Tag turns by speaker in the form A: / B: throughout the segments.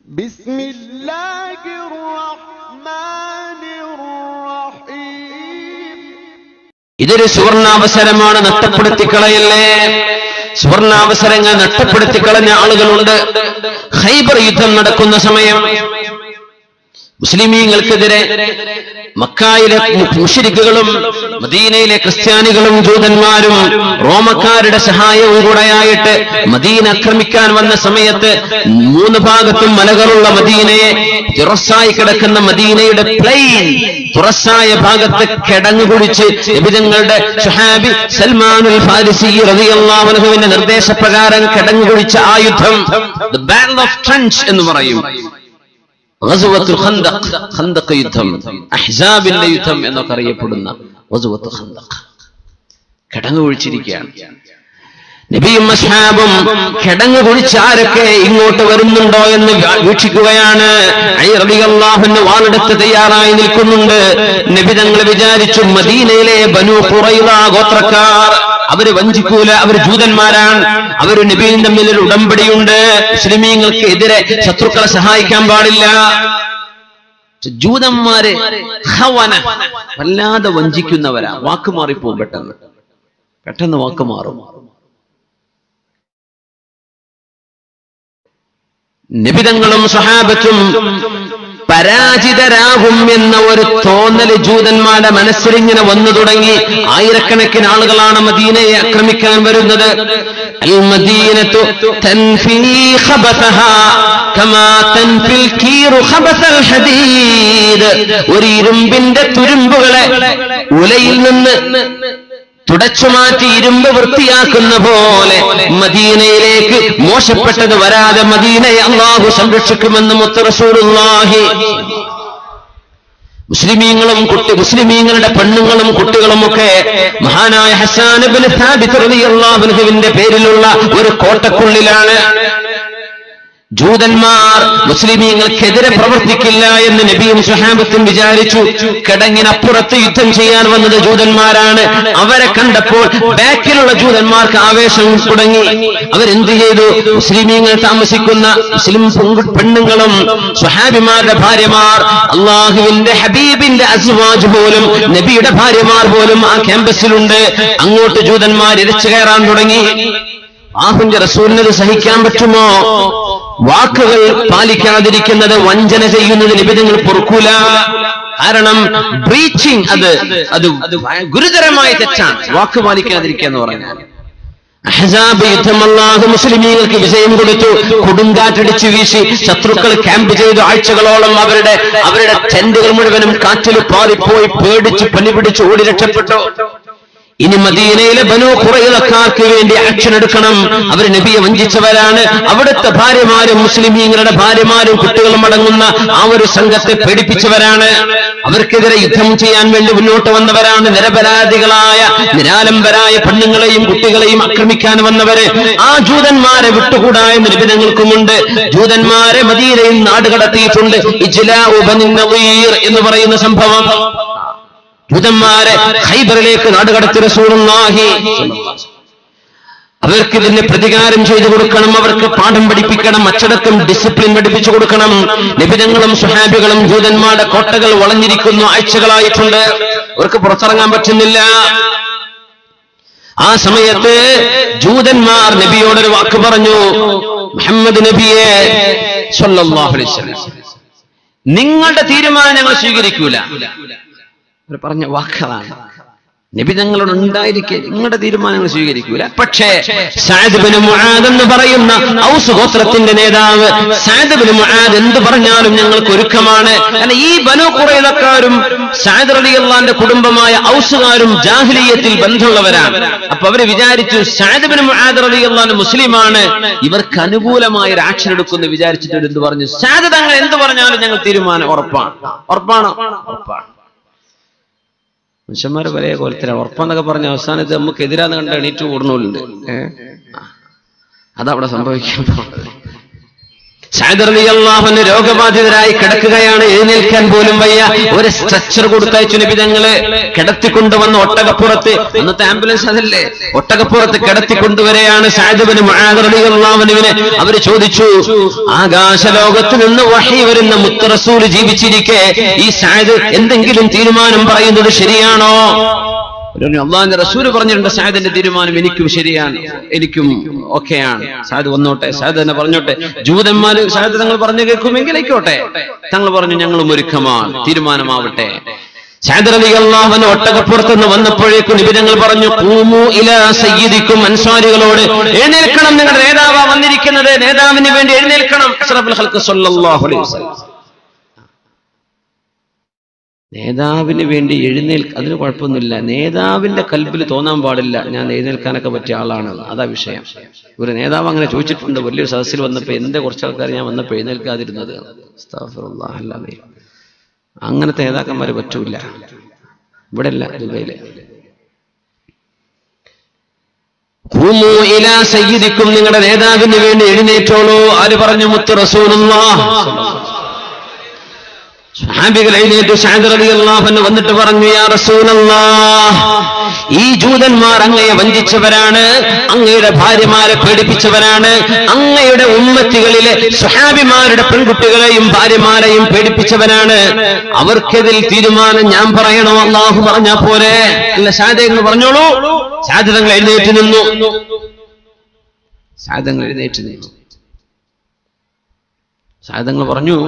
A: بسم الله الرحمن الرحيم
B: ഇതൊരു സുവർണാവസരമാണ് നഷ്ടപ്പെടുത്തിക്കളയല്ലേ സുവർണാവസരങ്ങൾ നഷ്ടപ്പെടുത്തിക്കളഞ്ഞ ആളുകളുണ്ട് ഖൈബർ യുദ്ധം നടക്കുന്ന സമയം മുസ്ലിമീങ്ങൾക്കെതിരെ മക്കായിലെ മുഷിരിക്കുകളും മദീനയിലെ ക്രിസ്ത്യാനികളും ജൂതന്മാരും റോമക്കാരുടെ സഹായവും കൂടെയായിട്ട് മദീന ആക്രമിക്കാൻ വന്ന സമയത്ത് മൂന്ന് ഭാഗത്തും മലകളുള്ള മദീനയെ തുറസായി കിടക്കുന്ന മദീനയുടെ പ്ലെയിൻ തുറസായ ഭാഗത്ത് കിടങ്ങു കുടിച്ച് നബിതങ്ങളുടെ ഷഹാബി സൽമാനുൽ ഫാരിസി റളിയല്ലാഹു അൻഹുവിന്റെ നിർദ്ദേശപ്രകാരം കിടങ്ങു കുടിച്ച ആ യുദ്ധം ദ ബാറ്റിൽ ഓഫ് ട്രഞ്ച് എന്ന് പറയും ഗസ്വത്തുൽ ഖന്ദഖ് ഖന്ദഖ് യുദ്ധം അഹ്സാബിന്റെ യുദ്ധം എന്നൊക്കെ അറിയപ്പെടുന്ന ഗസ്വത്തുൽ ഖന്ദഖ് കിടങ്ങു കുഴിച്ചിരിക്കുകയാണ് നബിയും അസ്ഹാബും കിടങ്ങു കുഴിച്ച് ആരൊക്കെ ഇങ്ങോട്ട് വരുന്നുണ്ടോ എന്ന് വ്യാ- വീക്ഷിക്കുകയാണ് അലി റളിയല്ലാഹു അൻഹു വാളെടുത്ത് തയ്യാറായി നിൽക്കുന്നുണ്ട് നബി തങ്ങൾ വിചാരിച്ചു മദീനയിലെ ബനു ഖുറൈള ഗോത്രക്കാർ അവര് വഞ്ചിക്കൂല അവര് ജൂതന്മാരാണ് അവര് നബിയും തമ്മിൽ ഒരു ഉടമ്പടിയുണ്ട് മുസ്ലിമീങ്ങൾക്ക് എതിരെ ശത്രുക്കളെ സഹായിക്കാൻ പാടില്ല ജൂതന്മാര് ഖവന, വല്ലാതെ വഞ്ചിക്കുന്നവരാ വാക്ക് മാറിപ്പോവും പെട്ടെന്ന് പെട്ടെന്ന് വാക്ക് മാറും നിബിതങ്ങളും സഹാബത്തും പരാജിതരാകും എന്ന ഒരു തോന്നല് ജൂതന്മാരുടെ മനസ്സിലിങ്ങനെ വന്നു തുടങ്ങി ആയിരക്കണക്കിന് ആളുകളാണ് മദീനയെ ആക്രമിക്കാൻ വരുന്നത് അൽ മദീനത്തു തൻഫീ ഖബതഹാ കമാ തൻഫിൽ കീറു ഖബസൽ ഹദീദ് ഒരു ഇരുമ്പിന്റെ തുരുമ്പുകളെ ഉലയിൽ നിന്ന് തുടച്ചു മാറ്റി ഇരുമ്പ് വൃത്തിയാക്കുന്ന പോലെ മദീനയിലേക്ക് മോശപ്പെട്ടത് വരാതെ മദീനയെ അള്ളാഹു സംരക്ഷിക്കുമെന്ന് മുത്തറസൂറുല്ലാഹി മുസ്ലിമീങ്ങളും കുട്ടി മുസ്ലിമീങ്ങളുടെ പെണ്ണുങ്ങളും കുട്ടികളും ഒക്കെ മഹാനായ ഹസാനബിൻ അള്ളാഹുവിന്റെ പേരിലുള്ള ഒരു കോട്ടക്കുള്ളിലാണ് ജൂതന്മാർ മുസ്ലിമീങ്ങൾക്കെതിരെ പ്രവർത്തിക്കില്ല എന്ന് നബിയും സുഹാബത്തും വിചാരിച്ചു കിടങ്ങിനപ്പുറത്ത് യുദ്ധം ചെയ്യാൻ വന്നത് ജൂതന്മാരാണ് അവരെ കണ്ടപ്പോൾ ബാക്കിലുള്ള ജൂതന്മാർക്ക് ആവേശം തുടങ്ങി അവരെന്ത് ചെയ്തു മുസ്ലിമീങ്ങൾ താമസിക്കുന്ന മുസ്ലിം പെൺകു- പെണ്ണുങ്ങളും സുഹാബിമാരുടെ ഭാര്യമാർ അള്ളാഹുവിന്റെ ഹബീബിന്റെ അസ്വാജ് പോലും നബിയുടെ ഭാര്യമാർ പോലും ആ ക്യാമ്പസിലുണ്ട് അങ്ങോട്ട് ജൂതന്മാർ ഇരച്ചു കയറാൻ തുടങ്ങി ആഹുന്റെ റസൂലിനത് സഹിക്കാൻ പറ്റുമോ വാക്കുകൾ പാലിക്കാതിരിക്കുന്നത് വഞ്ചന ചെയ്യുന്നത് നിബിധങ്ങൾ പൊറുക്കൂല കാരണം ബ്രീച്ചിങ് അത് അത് അത് ഗുരുതരമായ തെറ്റാണ് വാക്ക് പാലിക്കാതിരിക്കുക എന്ന് പറഞ്ഞാൽ അഹ്സാബ് യുദ്ധം അല്ലാഹു മുസ്ലിമീങ്ങൾക്ക് വിജയം കൊടുത്തു കൊടുങ്കാറ്റടിച്ചു വീശി ശത്രുക്കൾ ക്യാമ്പ് ചെയ്തു ആഴ്ചകളോളം അവരുടെ അവരുടെ ടെന്റുകൾ മുഴുവനും കാറ്റിൽ പാറിപ്പോയി പേടിച്ച് പനി പിടിച്ച് ഓടി രക്ഷപ്പെട്ടു ഇനി മദീനയിലെ ബനു കുറയിലക്കാർക്ക് വേണ്ടി ആക്ഷൻ എടുക്കണം അവർ നബിയെ വഞ്ചിച്ചവരാണ് അവിടുത്തെ ഭാര്യമാരും മുസ്ലിമീങ്ങളുടെ ഭാര്യമാരും കുട്ടികളും അടങ്ങുന്ന ആ ഒരു സംഘത്തെ പേടിപ്പിച്ചവരാണ് അവർക്കെതിരെ യുദ്ധം ചെയ്യാൻ വേണ്ടി മുന്നോട്ട് വന്നവരാണ് നിരപരാധികളായ നിരാലംബരായ പെണ്ണുങ്ങളെയും കുട്ടികളെയും ആക്രമിക്കാൻ വന്നവര് ആ ജൂതന്മാരെ വിട്ടുകൂടാ എന്ന നിബിധങ്ങൾക്കുമുണ്ട് ജൂതന്മാരെ മദീനയിൽ നാട് കടത്തിയിട്ടുണ്ട് ഇജ്ലാ ബനി നളീർ എന്ന് പറയുന്ന സംഭവം ജൂതന്മാരെ ഖൈബറിലേക്ക് നാടുകടത്തി റസൂലുള്ളാഹി അവർക്ക് ഇതിന് പ്രതികാരം ചെയ്തു കൊടുക്കണം അവർക്ക് പാഠം പഠിപ്പിക്കണം അച്ചടക്കം ഡിസിപ്ലിൻ പഠിപ്പിച്ചു കൊടുക്കണം നിബിധങ്ങളും സുഹാബികളും ജൂതന്മാരുടെ കോട്ടകൾ വളഞ്ഞിരിക്കുന്നു ആഴ്ചകളായിട്ടുണ്ട് അവർക്ക് പുറത്തിറങ്ങാൻ പറ്റുന്നില്ല ആ സമയത്ത് ജൂതന്മാർ നബിയോടൊരു വാക്ക് പറഞ്ഞു മുഹമ്മദ് നബിയെ സ്വല്ലല്ലാഹു അലൈഹി വസല്ലം നിങ്ങളുടെ തീരുമാനം ഞങ്ങൾ സ്വീകരിക്കൂല അവർ പറഞ്ഞ വാക്കുകളാണ് നബി ഞങ്ങളോട് ഉണ്ടായിരിക്കെ നിങ്ങളുടെ തീരുമാനങ്ങൾ സ്വീകരിക്കൂല പക്ഷേ സാദ് ബിൻ മുആദ് എന്ന് പറയുന്ന ഔസ് ഗോത്രത്തിന്റെ നേതാവ് സാദ് ബിൻ മുആദ് എന്ത് പറഞ്ഞാലും ഞങ്ങൾക്ക് ഒരുക്കമാണ് കാരണം ഈ ബനു കുറയിലക്കാരും സാദ് റളിയല്ലാന്റെ കുടുംബമായ ഔസുകാരും ജാഹിലിയത്തിൽ ബന്ധമുള്ളവരാണ് അപ്പൊ അവര് വിചാരിച്ചു സാദ് ബിൻ മുആദ് റളിയല്ലാൻ മുസ്ലിമാണ് ഇവർക്ക് അനുകൂലമായ ഒരു ആക്ഷൻ എടുക്കുമെന്ന് വിചാരിച്ചിട്ട് എന്ത് പറഞ്ഞു സാദ് തങ്ങൾ എന്ത് പറഞ്ഞാലും ഞങ്ങൾ തീരുമാനം ഉറപ്പാണ് ഉറപ്പാണോ ഉറപ്പാണ് മനുഷ്യന്മാരെ പല കോലത്തിലാണ് ഉറപ്പെന്നൊക്കെ പറഞ്ഞ അവസാനത്ത് നമുക്ക് എതിരാന്ന് കണ്ട എണീറ്റ് കൂടുന്നുണ്ട് ഏഹ് അതവിടെ സംഭവിക്കാൻ പോകുന്നത് സാദർലിയല്ലാഹുവിന് രോഗബാധിതരായി കിടക്കുകയാണ് എഴുന്നേൽക്കാൻ പോലും വയ്യ ഒരു സ്ട്രക്ചർ കൊടുത്തയച്ചു നിബിതങ്ങള് കിടത്തിക്കൊണ്ടുവന്ന് ഒട്ടകപ്പുറത്ത് ഇന്നത്തെ ആംബുലൻസ് അതല്ലേ ഒട്ടകപ്പുറത്ത് കിടത്തിക്കൊണ്ടുവരെയാണ് സാദബിന് മുആദർലിയല്ലാഹുവിനെ അവര് ചോദിച്ചു ആകാശലോകത്ത് നിന്ന് വഹി വരുന്ന മുത്തറസൂല് ജീവിച്ചിരിക്കെ ഈ സാദ് എന്തെങ്കിലും തീരുമാനം പറയുന്നത് ശരിയാണോ അള്ളാഹിന്റെ റസൂല് പറഞ്ഞിട്ടുണ്ട് സായദിന്റെ തീരുമാനം എനിക്കും ശരിയാണ് എനിക്കും ഓക്കെയാണ് സായദ് വന്നോട്ടെ സായദ് തന്നെ പറഞ്ഞോട്ടെ ജൂതന്മാര് സായദ് തങ്ങൾ പറഞ്ഞു കേൾക്കുമെങ്കിൽ ആയിക്കോട്ടെ തങ്ങൾ പറഞ്ഞു ഞങ്ങളും ഒരുക്കമാണ് തീരുമാനമാവട്ടെ സാദറലി അള്ളാഹുവിന് ഒട്ടകപ്പുറത്തുനിന്ന് വന്നപ്പോഴേക്കും നിബിധങ്ങൾ പറഞ്ഞു കൂമു ഇല സയ്യിദിക്കും അൻസാരികളോട് എഴുന്നേൽക്കണം നിങ്ങളുടെ നേതാവാ വന്നിരിക്കുന്നത് നേതാവിന് വേണ്ടി എഴുന്നേൽക്കണം അഷ്റഫുൽ ഖൽഖ് സ്വല്ലല്ലാഹു അലൈഹി വസല്ലം നേതാവിന് വേണ്ടി എഴുന്നേൽക്ക അതിന് കുഴപ്പമൊന്നുമില്ല നേതാവിന്റെ കൽബിൽ തോന്നാൻ പാടില്ല ഞാൻ എഴുന്നേൽക്കാനൊക്കെ പറ്റിയ ആളാണ് അതാ വിഷയം ഒരു നേതാവ് അങ്ങനെ ചോദിച്ചിട്ടുണ്ട് വലിയൊരു സദസ്സിൽ വന്നപ്പോൾ എന്റെ കുറച്ച് ആൾക്കാർ ഞാൻ വന്നപ്പോൾ എഴുന്നേൽക്കാതിരുന്നത് അസ്തഗ്ഫിറുല്ലാഹ് അല്ലാതെ അങ്ങനത്തെ നേതാക്കന്മാർ പറ്റൂല ഇവിടെ അല്ല ദുബൈയില് ഖൂമൂ ഇലാ സയ്യിദിക്കും നിങ്ങളുടെ നേതാവിന് വേണ്ടി എഴുന്നേറ്റോളൂ ആര് പറഞ്ഞു മുത്ത് റസൂലുള്ളാഹ് സ്വഹാബികൾ എഴുന്നേറ്റ് സഅദ് റളിയല്ലാഹു അൻഹു വന്നിട്ട് പറഞ്ഞു യാ റസൂലല്ലാഹ് ഈ ജൂതന്മാർ അങ്ങയെ വഞ്ചിച്ചവരാണ് അങ്ങയുടെ ഭാര്യമാരെ പേടിപ്പിച്ചവരാണ് അങ്ങയുടെ ഉമ്മത്തികളിലെ സ്വഹാബിമാരുടെ പെൺകുട്ടികളെയും ഭാര്യമാരെയും പേടിപ്പിച്ചവനാണ് അവർക്കെതിൽ തീരുമാനം ഞാൻ പറയണോ അള്ളാഹു പറഞ്ഞാ പോരെ അല്ല സാധങ്ങൾ പറഞ്ഞോളൂ സാധനങ്ങൾ എഴുന്നേറ്റ് നിന്നു സാധനങ്ങൾ എഴുന്നേറ്റ് നിന്നു സാധനങ്ങൾ പറഞ്ഞു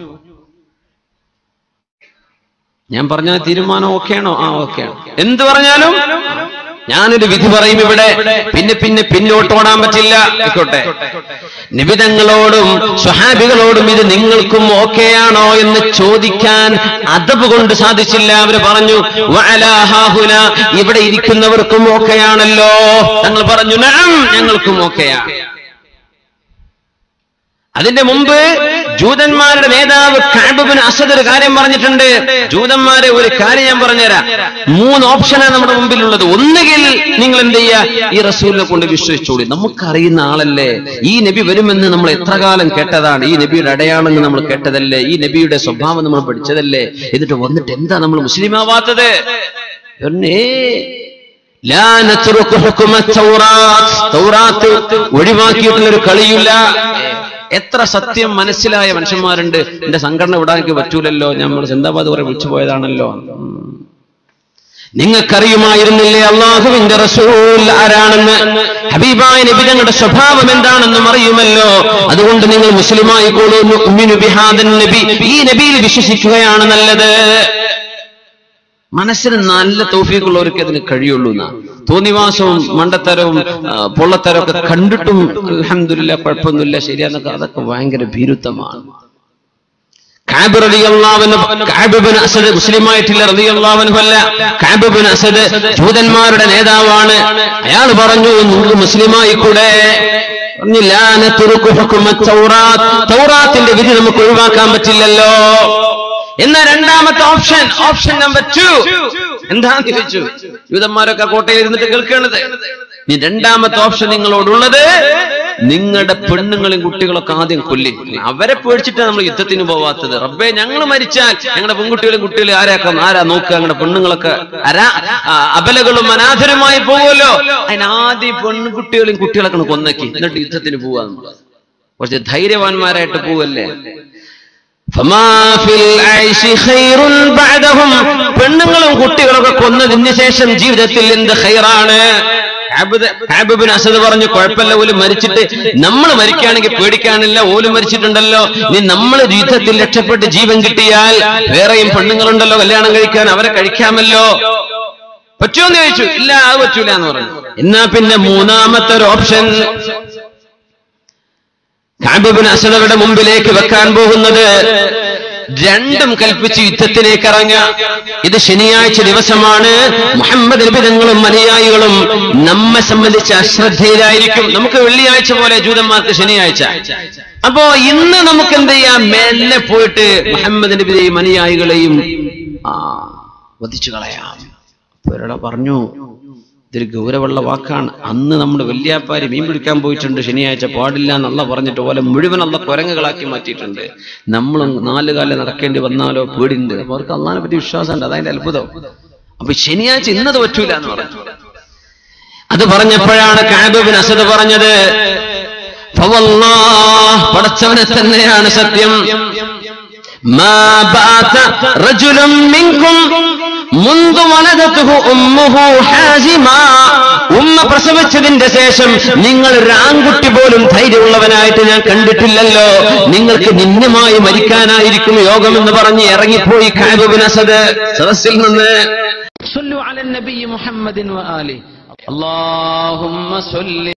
B: ഞാൻ പറഞ്ഞ തീരുമാനം ഓക്കെയാണോ ആ ഓക്കെയാണ് എന്ത് പറഞ്ഞാലും ഞാനൊരു വിധി പറയും ഇവിടെ പിന്നെ പിന്നെ പിന്നോട്ട് ഓടാൻ പറ്റില്ല ആയിക്കോട്ടെ നിബിതങ്ങളോടും സ്വഹാബികളോടും ഇത് നിങ്ങൾക്കും ഓക്കെയാണോ എന്ന് ചോദിക്കാൻ അതബ് കൊണ്ട് സാധിച്ചില്ല അവര് പറഞ്ഞു "വഅലാ ഹാഹുന, ഇവിടെ ഇരിക്കുന്നവർക്കും ഓക്കെയാണല്ലോ ഞങ്ങൾ പറഞ്ഞു "നഅം, ഞങ്ങൾക്കും ഓക്കെയാണ് അതിന്റെ മുമ്പ് ജൂതന്മാരുടെ നേതാവ് കാബിന് അസദ് ഒരു കാര്യം പറഞ്ഞിട്ടുണ്ട് ജൂതന്മാരെ ഒരു കാര്യം ഞാൻ പറഞ്ഞുതരാം മൂന്ന് ഓപ്ഷനാണ് നമ്മുടെ മുമ്പിലുള്ളത് ഒന്നുകിൽ നിങ്ങൾ എന്ത് ചെയ്യുക ഈ റസൂലിനെ കൊണ്ട് വിശ്വസിച്ചോളി നമുക്കറിയുന്ന ആളല്ലേ ഈ നബി വരുമെന്ന് നമ്മൾ എത്ര കാലം കേട്ടതാണ് ഈ നബിയുടെ അടയാളങ്ങൾ നമ്മൾ കേട്ടതല്ലേ ഈ നബിയുടെ സ്വഭാവം നമ്മൾ പഠിച്ചതല്ലേ എന്നിട്ട് വന്നിട്ട് എന്താ നമ്മൾ മുസ്ലിം ആവാത്തത് എന്നേ ലാ നത്രുകു ഹുക്മ തൗറാത്ത്. തൗറാത്ത് ഒഴിവാക്കിയിട്ടുള്ള ഒരു കളിയില്ല എത്ര സത്യം മനസ്സിലായ മനുഷ്യന്മാരുണ്ട് എന്റെ സംഘടന വിടാൻ എനിക്ക് പറ്റൂലല്ലോ നമ്മൾ സിന്ദാബാദ് കുറെ വിളിച്ചു പോയതാണല്ലോ ഉം. നിങ്ങൾക്കറിയുമായിരുന്നില്ലേ അള്ളാഹുവിന്റെ റസൂൽ ആരാണെന്ന് ഹബീബായ നബി തങ്ങളുടെ സ്വഭാവം എന്താണെന്നും അറിയുമല്ലോ അതുകൊണ്ട് നിങ്ങൾ മുസ്ലിമായി നബി ഈ നബിയിൽ വിശ്വസിക്കുകയാണ് നല്ലത് മനസ്സിന് നല്ല തോഫിക്കുള്ളവർക്ക് അതിന് കഴിയുള്ളൂ എന്നാ തോന്നിവാസവും മണ്ടത്തരവും ആ, പൊള്ളത്തരവും ഒക്കെ കണ്ടിട്ടും അലഹമില്ല കുഴപ്പമൊന്നുമില്ല ശരിയാന്നൊക്കെ അതൊക്കെ ഭയങ്കര ഭീരുത്വമാണ് കാബ് റളിയല്ലാഹുവിന് കാബ് ബിൻ അസദ് മുസ്ലിമായിട്ടില്ല റളിയല്ലാഹുവിനു അല്ല കാബ് ബിൻ അസദ് ജൂതന്മാരുടെ നേതാവാണ് അയാൾ പറഞ്ഞു നിങ്ങൾ മുസ്ലിമായി കൂടെ പറഞ്ഞു, "ലാ നത്രുകു ഹുക്മ തൗറാത്ത്." തൗറാത്തിന്റെ വിധി നമുക്ക് ഒഴിവാക്കാൻ പറ്റില്ലല്ലോ എന്ന രണ്ടാമത്തെ ഓപ്ഷൻ ഓപ്ഷൻ നമ്പർ ടു എന്താന്ന് ചോദിച്ചു യൂതന്മാരൊക്കെ കോട്ടയിൽ ഇരുന്നിട്ട് കേൾക്കേണ്ടത് ഈ രണ്ടാമത്തെ ഓപ്ഷൻ നിങ്ങളോടുള്ളത് നിങ്ങളുടെ പെണ്ണുങ്ങളും കുട്ടികളൊക്കെ ആദ്യം കൊല്ലി അവരെ പേടിച്ചിട്ടാണ് നമ്മൾ യുദ്ധത്തിന് പോവാത്തത് റബ്ബേ ഞങ്ങൾ മരിച്ചാൽ ഞങ്ങളുടെ പെൺകുട്ടികളും കുട്ടികളും ആരാക്കാം ആരാ നോക്കുക ഞങ്ങളുടെ പെണ്ണുങ്ങളൊക്കെ അരാ ആ, അബലകളും അനാഥരുമായി പോകുമല്ലോ അതിനാദ്യം പെൺകുട്ടികളും കുട്ടികളൊക്കെ കൊന്നക്കി എന്നിട്ട് യുദ്ധത്തിന് പോവാന്ന് കുറച്ച് ധൈര്യവാന്മാരായിട്ട് പോവല്ലേ ഫമാ ഫിൽ ഐശി ഖൈറുൻ ബഅദഹും പെണ്ണുങ്ങളും കുട്ടികളൊക്കെ കൊന്നതിന് ശേഷം ജീവിതത്തിൽ എന്ത് ഖൈറാണ് ആബിദ്- ആബിദ് ബിൻ അസദ് പറഞ്ഞു കുഴപ്പമില്ല ഓല് മരിച്ചിട്ട് നമ്മൾ മരിക്കുകയാണെങ്കിൽ പേടിക്കാനില്ല ഓല് മരിച്ചിട്ടുണ്ടല്ലോ ഇനി നമ്മൾ യുദ്ധത്തിൽ രക്ഷപ്പെട്ട് ജീവൻ കിട്ടിയാൽ വേറെയും പെണ്ണുങ്ങളുണ്ടല്ലോ കല്യാണം കഴിക്കാൻ അവരെ കഴിക്കാമല്ലോ പറ്റുമോന്ന് ചോദിച്ചു ഇല്ല അത് പറ്റൂല എന്ന് പറഞ്ഞു എന്നാ പിന്നെ മൂന്നാമത്തെ ഒരു ഓപ്ഷൻ കാബിബിൻ അസദയുടെ മുമ്പിലേക്ക് വെക്കാൻ പോകുന്നത് രണ്ടും കൽപ്പിച്ച് യുദ്ധത്തിലേക്ക് ഇറങ്ങ ഇത് ശനിയാഴ്ച ദിവസമാണ് മുഹമ്മദ് നബിതങ്ങളും അനുയായികളും നമ്മെ സംബന്ധിച്ച് അശ്രദ്ധയിലായിരിക്കും നമുക്ക് വെള്ളിയാഴ്ച പോലെ ജൂതന്മാർക്ക് ശനിയാഴ്ച അപ്പോ ഇന്ന് നമുക്ക് എന്ത് ചെയ്യാം മെല്ലെ പോയിട്ട് മുഹമ്മദ് നബിയെയും അനുയായികളെയും ആ വധിച്ചു കളയാം അപ്പൊ ഒരാളെ പറഞ്ഞു ഇതൊരു ഗൗരവമുള്ള വാക്കാണ് അന്ന് നമ്മൾ വല്യാപ്പാരി മീൻ പിടിക്കാൻ പോയിട്ടുണ്ട് ശനിയാഴ്ച പാടില്ല എന്നുള്ള പറഞ്ഞിട്ട് പോലെ മുഴുവൻ അള്ള കുരങ്ങുകളാക്കി മാറ്റിയിട്ടുണ്ട് നമ്മൾ നാല് കാലം നടക്കേണ്ടി വന്നാലോ പേടിണ്ട് അപ്പൊ അവർക്ക് അള്ളാനെ പറ്റി വിശ്വാസമുണ്ട് അതതിന്റെ അത്ഭുതം അപ്പൊ ശനിയാഴ്ച ഇന്നത് പറ്റൂല എന്ന് പറഞ്ഞു അത് പറഞ്ഞപ്പോഴാണ് കാബിബിൻ അസദ് പറഞ്ഞത് ഫവല്ലാഹ്, പടച്ചവനെ തന്നെയാണ് സത്യം മാ ബാത റജുലും മിൻകും മുൻദു വലദതുഹു ഉമ്മുഹു ഹാസിമാ ഉമ്മ പ്രസവിച്ചതിന്റെ ശേഷം നിങ്ങൾ ഒരു ആൺകുട്ടി പോലും ധൈര്യമുള്ളവനായിട്ട് ഞാൻ കണ്ടിട്ടില്ലല്ലോ നിങ്ങൾക്ക് നിന്യമായി മരിക്കാനായിരിക്കും യോഗമെന്ന് പറഞ്ഞ് ഇറങ്ങിപ്പോയി കാബിബിൻ അസദ് സദസ്സിൽ നിന്ന് صلوا على النبي محمد وآله اللهم صل